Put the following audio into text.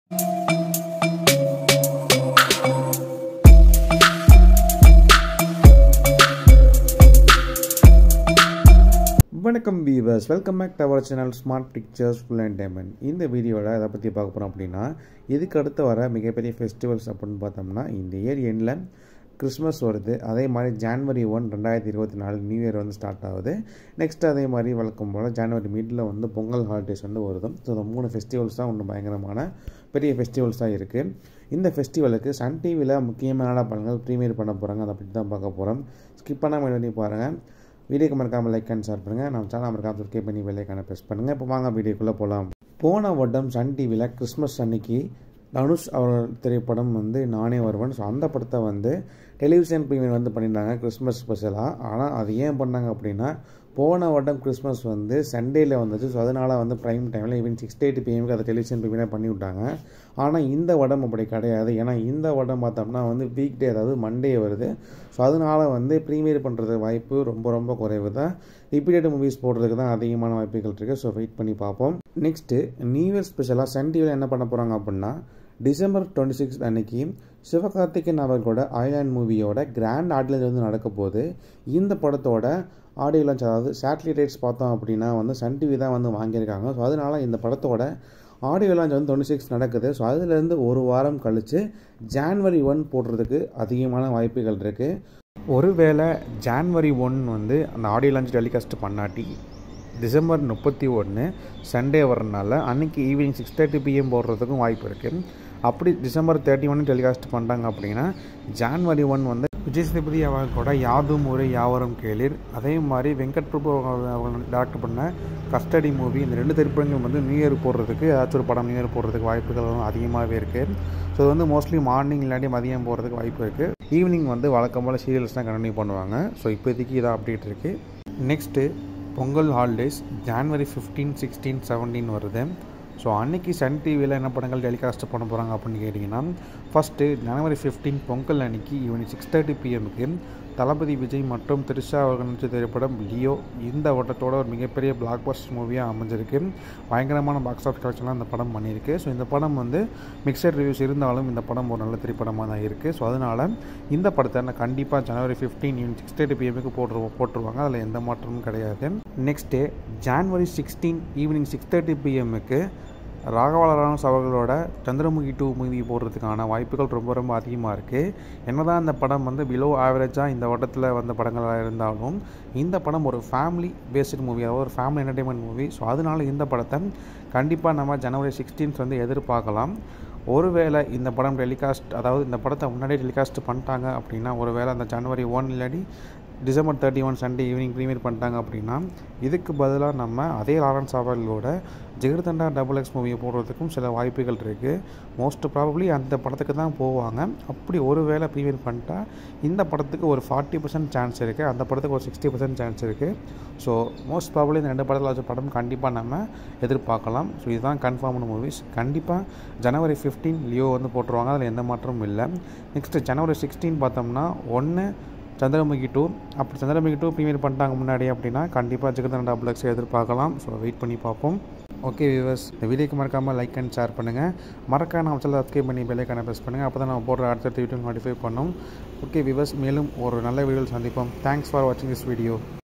வணக்கம் viewers welcome back to our channel smart pictures full and diamond இந்த வீடியோவில் எதை பற்றி பார்க்க போகிறோம் அப்படின்னா இதுக்கு அடுத்து வர மிகப்பெரிய ஃபெஸ்டிவல்ஸ் அப்படின்னு பார்த்தோம்னா இந்த இயர் எண்டில் கிறிஸ்மஸ் வருது அதே மாதிரி ஜான்வரி ஒன் ரெண்டாயிரத்தி இருபத்தி நாலு நியூ இயர் வந்து ஸ்டார்ட் ஆகுது நெக்ஸ்ட் அதே மாதிரி வழக்கம் போல் ஜான்வரி மிடில் வந்து பொங்கல் ஹாலிடேஸ் வந்து வருது ஸோ இந்த மூணு ஃபெஸ்டிவல்ஸ் தான் ஒன்று பயங்கரமான பெரிய ஃபெஸ்டிவல்ஸ் தான் இருக்குது இந்த ஃபெஸ்டிவலுக்கு சன் டிவியில் முக்கியமான படங்கள் ப்ரீமியர் பண்ண போகிறாங்க அதை பற்றி தான் பார்க்க போகிறோம் ஸ்கிப் பண்ணாமல் பண்ணி பாருங்கள் வீடியோக்கு மறக்காமல் லைக் அண்ட் ஷேர் பண்ணுங்கள் நம்ம சேனல் மறக்காமல் சப்ஸ்கிரைப் பண்ணி பெல்லைக்கான ப்ரெஸ் பண்ணுங்கள் இப்போ வாங்க வீடியோக்குள்ளே போகலாம் போன வருடம் சன் டிவியில் கிறிஸ்மஸ் அன்னைக்கு தனுஷ் அவர் திரைப்படம் வந்து நானே வருவேன் ஸோ அந்த படத்தை வந்து டெலிவிஷன் ப்ரீமியர் வந்து பண்ணியிருந்தாங்க கிறிஸ்மஸ் ஸ்பெஷலாக ஆனால் அது ஏன் பண்ணாங்க அப்படின்னா போன வருடம் கிறிஸ்மஸ் வந்து சண்டேயில் வந்துச்சு ஸோ அதனால் வந்து ப்ரைம் டைமில் ஈவன் சிக்ஸ் எயிட் பிஎம்க்கு அதை டெலிவிஷன் ப்ரீமியராக பண்ணி விட்டாங்க ஆனால் இந்த வருடம் அப்படி கிடையாது ஏன்னா இந்த வருடம் பார்த்தோம்னா வந்து வீக் டே அதாவது மண்டே வருது ஸோ அதனால் வந்து ப்ரீமியர் பண்ணுறது வாய்ப்பு ரொம்ப ரொம்ப குறைவு தான் ரிப்பீட்டட் மூவிஸ் போடுறதுக்கு தான் அதிகமான வாய்ப்புகள் இருக்குது ஸோ வெயிட் பண்ணி பார்ப்போம் நெக்ஸ்ட்டு நியூ இயர் ஸ்பெஷலாக சன் டிவியில் என்ன பண்ண போகிறாங்க அப்படின்னா டிசம்பர் டுவெண்ட்டி சிக்ஸ் அன்னைக்கு சிவகார்த்திகேயன் அவர்களோட ஐலாண்ட் மூவியோட கிராண்ட் ஆடியன்ஸ் வந்து நடக்க போது இந்த படத்தோட ஆடியோ லான்ச் அதாவது சேட்டலைட் ரைட்ஸ் பார்த்தோம் அப்படின்னா வந்து சன் டிவி தான் வந்து வாங்கியிருக்காங்க ஸோ அதனால் இந்த படத்தோட ஆடியோ லான்ச் வந்து டுவெண்ட்டி சிக்ஸ் நடக்குது ஸோ அதுலேருந்து ஒரு வாரம் கழித்து ஜான்வரி ஒன் போடுறதுக்கு அதிகமான வாய்ப்புகள் இருக்குது ஒருவேளை ஜான்வரி ஒன் வந்து அந்த ஆடியோ லான்ச் டெலிகாஸ்ட் பண்ணாட்டி டிசம்பர் முப்பத்தி ஒன்று சண்டே வரனால அன்றைக்கி ஈவினிங் சிக்ஸ் தேர்ட்டி பிஎம் போடுறதுக்கும் வாய்ப்பு இருக்குது அப்படி டிசம்பர் தேர்ட்டி ஒன் டெலிகாஸ்ட் பண்ணுறாங்க அப்படின்னா ஜான்வரி ஒன் வந்து விஜய் சேதுபதி அவர்களோட யாதும் ஒரு யாவரும் கேளிர் அதே மாதிரி வெங்கட் பிரபு அவங்க டேரக்ட் பண்ண கஸ்டடி மூவி இந்த ரெண்டு திரைப்படங்களும் வந்து நியூ இயர் போடுறதுக்கு ஏதாச்சும் ஒரு படம் நியூ இயர் போடுறதுக்கு வாய்ப்புகள் அதிகமாகவே இருக்குது ஸோ இது வந்து மோஸ்ட்லி மார்னிங் இல்லாட்டி மதியம் போகிறதுக்கு வாய்ப்பு இருக்குது ஈவினிங் வந்து வழக்கம் போல் சீரியல்ஸ் தான் கண்டினியூ பண்ணுவாங்க ஸோ இப்போதைக்கு இதான் அப்டேட் இருக்குது next Pongal holidays January fifteen sixteen seventeen வருது ஸோ அன்றைக்கி சன் டிவியில் என்ன படங்கள் டெலிகாஸ்ட் பண்ண போகிறாங்க அப்படின்னு கேட்டிங்கன்னா ஃபஸ்ட்டு ஜனவரி ஃபிஃப்டீன் பொங்கல் அன்னைக்கு ஈவினிங் சிக்ஸ் தேர்ட்டி பிஎம்க்கு தளபதி விஜய் மற்றும் த்ரிஷா அவர்கள் நடிச்ச திரைப்படம் லியோ இந்த வட்டத்தோட ஒரு மிகப்பெரிய பிளாக் பஸ்ட் மூவியாக அமைஞ்சிருக்கு பயங்கரமான பாக்ஸ் ஆஃப் கலெக்ஷன்லாம் இந்த படம் பண்ணியிருக்கு ஸோ இந்த படம் வந்து மிக்சட் ரிவ்யூஸ் இருந்தாலும் இந்த படம் ஒரு நல்ல திரைப்படமாக தான் இருக்குது ஸோ அதனால் இந்த படத்தை நான் கண்டிப்பாக ஜனவரி ஃபிஃப்டீன் ஈவினிங் சிக்ஸ் தேர்ட்டி பிஎம்க்கு போட்டு போட்டுருவாங்க அதில் எந்த மாற்றமும் கிடையாது next January sixteen evening six thirty பிஎம்முக்கு ராகவாலராமஸ் அவர்களோட சந்திரமுகி டூ மூவி போடுறதுக்கான வாய்ப்புகள் ரொம்ப ரொம்ப அதிகமாக இருக்குது என்னதான் இந்த படம் வந்து பிலோ ஆவரேஜாக இந்த வட்டத்தில் வந்த படங்களாக இருந்தாலும் இந்த படம் ஒரு ஃபேமிலி பேஸ்டு மூவி அதாவது ஒரு ஃபேமிலி என்டர்டைன்மெண்ட் மூவி ஸோ அதனால் இந்த படத்தை கண்டிப்பாக நம்ம ஜனவரி சிக்ஸ்டீன்த் வந்து எதிர்பார்க்கலாம் ஒருவேளை இந்த படம் டெலிகாஸ்ட் அதாவது இந்த படத்தை முன்னாடியே டெலிகாஸ்ட் பண்ணிட்டாங்க அப்படின்னா ஒருவேளை அந்த ஜனவரி ஒன் இல்லாட்டி December thirty one Sunday evening premiere பண்ணிட்டாங்க அப்படின்னா இதுக்கு பதிலாக நம்ம அதே லாரன்ஸ் அவர்களோட ஜெகர்தண்டா டபுள் எக்ஸ் மூவியை போடுறதுக்கும் சில வாய்ப்புகள் இருக்குது மோஸ்ட் ப்ராபப்ளி அந்த படத்துக்கு தான் போவாங்க அப்படி ஒரு வேளை ப்ரீமியர் பண்ணிட்டா இந்த படத்துக்கு ஒரு ஃபார்ட்டி பர்சன்ட் சான்ஸ் இருக்குது அந்த படத்துக்கு ஒரு சிக்ஸ்டி பர்சன்ட் சான்ஸ் இருக்குது ஸோ மோஸ்ட் ப்ராபப்ளி இந்த ரெண்டு படத்தில் வச்ச படம் கண்டிப்பாக நம்ம எதிர்பார்க்கலாம் ஸோ இதுதான் கன்ஃபார்மான மூவிஸ் கண்டிப்பாக ஜனவரி ஃபிஃப்டீன் லியோ வந்து போட்டுருவாங்க அதில் எந்த மாற்றமும் இல்லை நெக்ஸ்ட்டு ஜனவரி சிக்ஸ்டீன் பார்த்தோம்னா ஒன்று சந்திரமுகி டூ அப்படி சந்திரமுகி டூ ப்ரீமியர் பண்ணிட்டாங்க முன்னாடி அப்படின்னா கண்டிப்பாக ஜெகதன் டபுள் எக்ஸ் எதிர்பார்க்கலாம் ஸோ வெயிட் பண்ணி பார்ப்போம் ஓகே வியூவர்ஸ் இந்த வீடியோக்கு மறக்காமல் லைக் அண்ட் ஷேர் பண்ணுங்கள் மறக்காம நம்ம சேனல் சப்ஸ்கிரைப் பண்ணி பெல்லைக்கான ப்ரெஸ் பண்ணுங்கள் அப்போ தான் நம்ம போடுற அடுத்தடுத்த வீடியோ நோட்டிஃபை பண்ணோம் ஓகே வியூவர்ஸ் மேலும் ஒரு நல்ல வீடியோவில் சந்திப்போம் தேங்க்ஸ் ஃபார் வாட்சிங் திஸ் வீடியோ